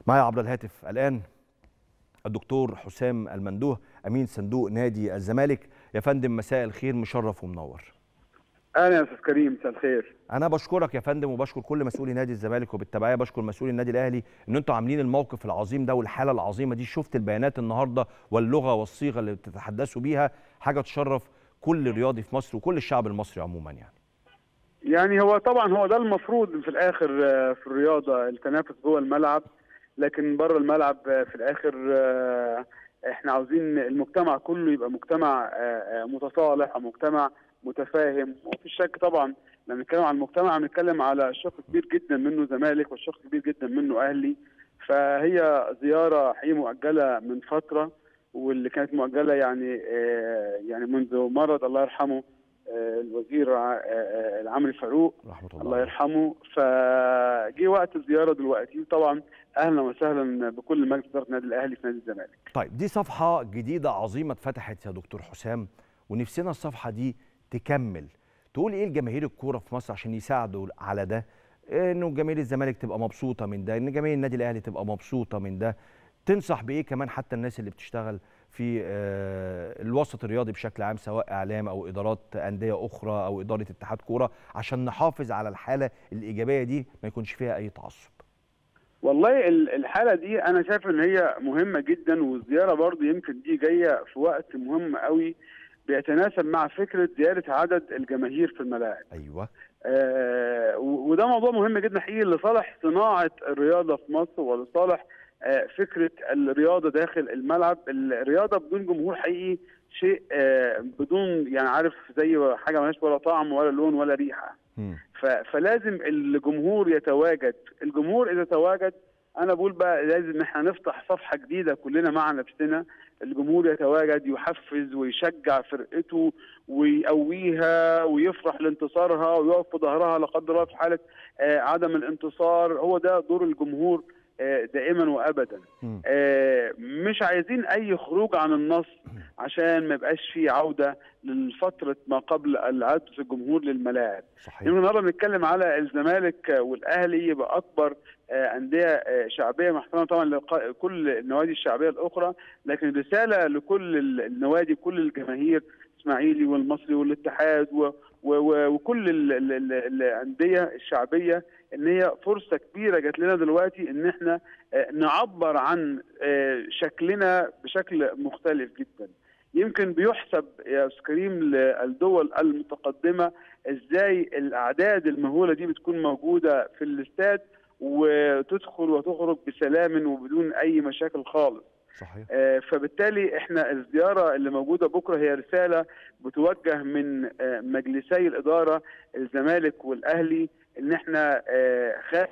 معي عبر الهاتف الآن الدكتور حسام المندوه أمين صندوق نادي الزمالك يا فندم مساء الخير مشرف ومنور اهلا يا استاذ كريم مساء الخير انا بشكرك يا فندم وبشكر كل مسؤولي نادي الزمالك وبالتبعيه بشكر مسؤولي النادي الاهلي ان انتوا عاملين الموقف العظيم ده والحاله العظيمه دي شفت البيانات النهارده واللغه والصيغه اللي بتتحدثوا بيها حاجه تشرف كل رياضي في مصر وكل الشعب المصري عموما يعني يعني هو طبعا هو ده المفروض في الاخر آه، في الرياضه التنافس جوه الملعب لكن بره الملعب آه، في الاخر آه، احنا عاوزين المجتمع كله يبقى مجتمع آه، آه، متصالح ومجتمع متفاهم وفي شك طبعا لما نتكلم عن المجتمع بنتكلم على شق كبير جدا منه زمالك وشق كبير جدا منه اهلي فهي زياره حقيقي مؤجله من فتره واللي كانت مؤجله يعني آه، يعني منذ مرض الله يرحمه آه، الوزير ع- آه، آه، العمري فاروق رحمه الله الله يرحمه فجي وقت الزياره دلوقتي طبعا اهلا وسهلا بكل مجلس اداره النادي الاهلي في نادي الزمالك طيب دي صفحه جديده عظيمه اتفتحت يا دكتور حسام ونفسنا الصفحه دي تكمل تقول ايه لجماهير الكوره في مصر عشان يساعدوا على ده انه جماهير الزمالك تبقى مبسوطه من ده ان جماهير النادي الاهلي تبقى مبسوطه من ده تنصح بايه كمان حتى الناس اللي بتشتغل في آه، الوسط الرياضي بشكل عام سواء اعلام او ادارات انديه اخرى او اداره اتحاد كوره عشان نحافظ على الحاله الايجابيه دي ما يكونش فيها اي تعصب والله ال- الحاله دي انا شايف ان هي مهمه جدا والزياره برضو يمكن دي جايه في وقت مهم قوي بيتناسب مع فكره زياده عدد الجماهير في الملاعب ايوه آه، و- وده موضوع مهم جدا حقيقي لصالح صناعه الرياضه في مصر ولصالح آه، فكره الرياضه داخل الملعب الرياضه بدون جمهور حقيقي شيء آه، بدون يعني عارف زي حاجه مالهاش ولا طعم ولا لون ولا ريحه مم. ف- فلازم الجمهور يتواجد الجمهور اذا تواجد انا بقول بقى لازم احنا نفتح صفحه جديده كلنا مع نفسنا الجمهور يتواجد يحفز ويشجع فرقته ويقويها ويفرح لانتصارها ويقف في ظهرها لا قدر الله في حاله آه، عدم الانتصار هو ده دور الجمهور آه، دائما وابدا مم. آه، مش عايزين اي خروج عن النص عشان ما يبقاش في عوده لفتره ما قبل عوده الجمهور للملاعب صحيح يمكن النهارده بنتكلم على الزمالك والاهلي يبقى اكبر آه، انديه آه، شعبيه محترمه طبعا لكل النوادي الشعبيه الاخرى لكن رساله لكل ال- النوادي كل الجماهير اسماعيلي والمصري والاتحاد و و و وكل ال- ال- ال- الانديه الشعبيه ان هي فرصه كبيره جات لنا دلوقتي ان احنا آه، نعبر عن آه، شكلنا بشكل مختلف جدا يمكن بيحسب يا استاذ كريم للدول المتقدمه ازاي الاعداد المهوله دي بتكون موجوده في الاستاد وتدخل وتخرج بسلام وبدون اي مشاكل خالص صحيح آه، فبالتالي احنا الزياره اللي موجوده بكره هي رساله بتوجه من آه، مجلسي الاداره الزمالك والاهلي ان احنا آه، خ...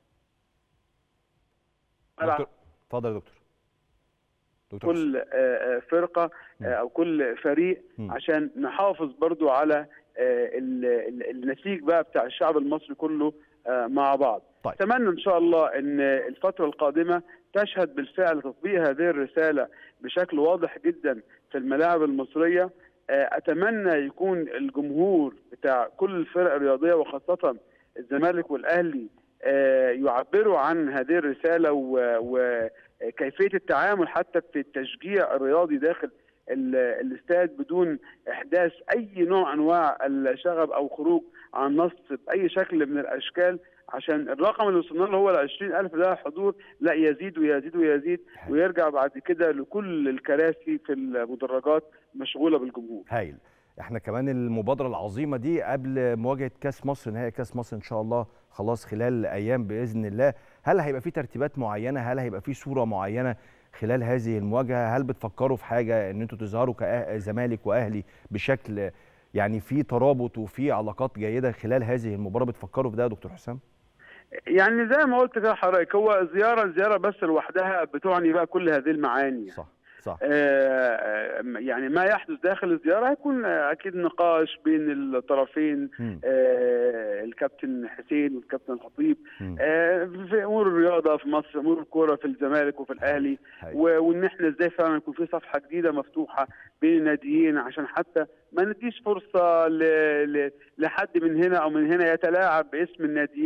دكتور اتفضل يا دكتور دكتور حسام. كل آه، آه، فرقه آه، او كل فريق مم. عشان نحافظ برضو على آه، ال- ال- النسيج بقى بتاع الشعب المصري كله آه، مع بعض طيب. اتمنى ان شاء الله ان الفتره القادمه تشهد بالفعل تطبيق هذه الرساله بشكل واضح جدا في الملاعب المصريه آه، اتمنى يكون الجمهور بتاع كل الفرق الرياضيه وخاصه الزمالك والاهلي آه، يعبروا عن هذه الرساله و- وكيفيه التعامل حتى في التشجيع الرياضي داخل ال- الاستاد بدون احداث اي نوع انواع الشغب او خروج عن نص باي شكل من الاشكال عشان الرقم اللي وصلنا له هو ال 20000 ده حضور لا يزيد ويزيد ويزيد حلو. ويرجع بعد كده لكل الكراسي في المدرجات مشغوله بالجمهور. هايل احنا كمان المبادره العظيمه دي قبل مواجهه كاس مصر نهائي كاس مصر ان شاء الله خلاص خلال ايام باذن الله هل هيبقى في ترتيبات معينه هل هيبقى في صوره معينه خلال هذه المواجهه هل بتفكروا في حاجه ان انتوا تظهروا كزمالك واهلي بشكل يعني في ترابط وفي علاقات جيده خلال هذه المباراه بتفكروا في ده يا دكتور حسام يعني زي ما قلت كده لحضرتك هو زياره زياره بس لوحدها بتعني بقى كل هذه المعاني صح صح آه، يعني ما يحدث داخل الزياره هيكون آه، اكيد نقاش بين الطرفين مم. آه، الكابتن حسين والكابتن الخطيب مم. آه، في امور الرياضه في مصر امور الكوره في الزمالك وفي الاهلي هايل. و- وان احنا ازاي فعلا يكون في صفحه جديده مفتوحه بين الناديين عشان حتى ما نديش فرصه ل... ل... لحد من هنا او من هنا يتلاعب باسم الناديين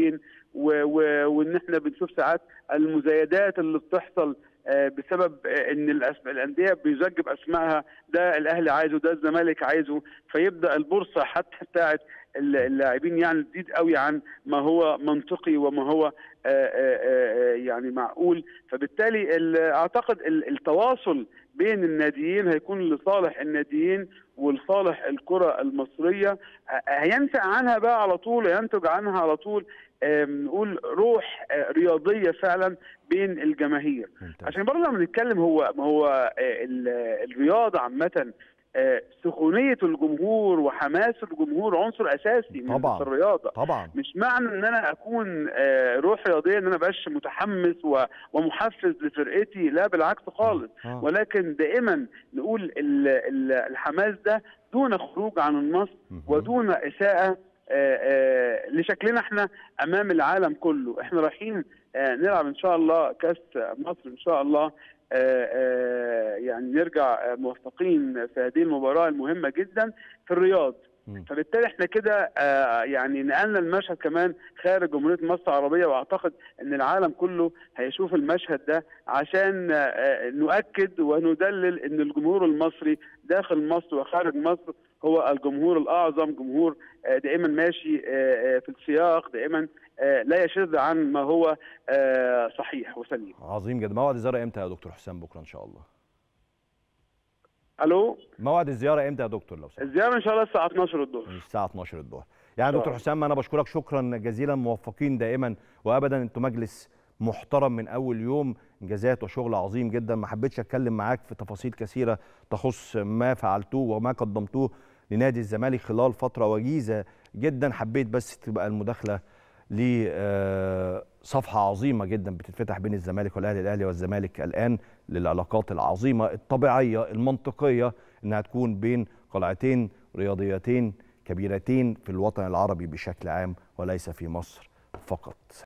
وان احنا بنشوف ساعات المزايدات اللي بتحصل بسبب ان الانديه بيزجب اسمائها ده الاهلي عايزه ده الزمالك عايزه فيبدا البورصه حتى بتاعت اللاعبين يعني تزيد قوي عن ما هو منطقي وما هو يعني معقول فبالتالي اعتقد التواصل بين الناديين هيكون لصالح الناديين ولصالح الكره المصريه هينشا عنها بقى على طول ينتج عنها على طول نقول روح رياضيه فعلا بين الجماهير ممتاز. عشان برضه لما نتكلم هو هو الرياضه عامه سخونيه الجمهور وحماس الجمهور عنصر اساسي من طبعا الرياضه طبعا مش معنى ان انا اكون روح رياضيه ان انا بقاش متحمس ومحفز لفرقتي لا بالعكس خالص آه. ولكن دائما نقول الحماس ده دون خروج عن النص ودون اساءه لشكلنا احنا امام العالم كله احنا رايحين نلعب ان شاء الله كاس مصر ان شاء الله آآ آآ يعني نرجع موفقين في هذه المباراه المهمه جدا في الرياض فبالتالي احنا كده يعني نقلنا المشهد كمان خارج جمهوريه مصر العربيه واعتقد ان العالم كله هيشوف المشهد ده عشان نؤكد وندلل ان الجمهور المصري داخل مصر وخارج مصر هو الجمهور الاعظم جمهور دائما ماشي في السياق دائما لا يشذ عن ما هو صحيح وسليم عظيم جدا موعد الزياره امتى يا دكتور حسام بكره ان شاء الله الو موعد الزياره امتى يا دكتور لو سمحت الزياره ان شاء الله الساعه 12 الظهر الساعه 12 الظهر يعني دكتور حسام انا بشكرك شكرا جزيلا موفقين دائما وابدا انتم مجلس محترم من اول يوم انجازات وشغل عظيم جدا ما حبيتش اتكلم معاك في تفاصيل كثيره تخص ما فعلتوه وما قدمتوه لنادي الزمالك خلال فتره وجيزه جدا حبيت بس تبقى المداخله لصفحه عظيمه جدا بتتفتح بين الزمالك والاهلي الاهلي والزمالك الان للعلاقات العظيمه الطبيعيه المنطقيه انها تكون بين قلعتين رياضيتين كبيرتين في الوطن العربي بشكل عام وليس في مصر فقط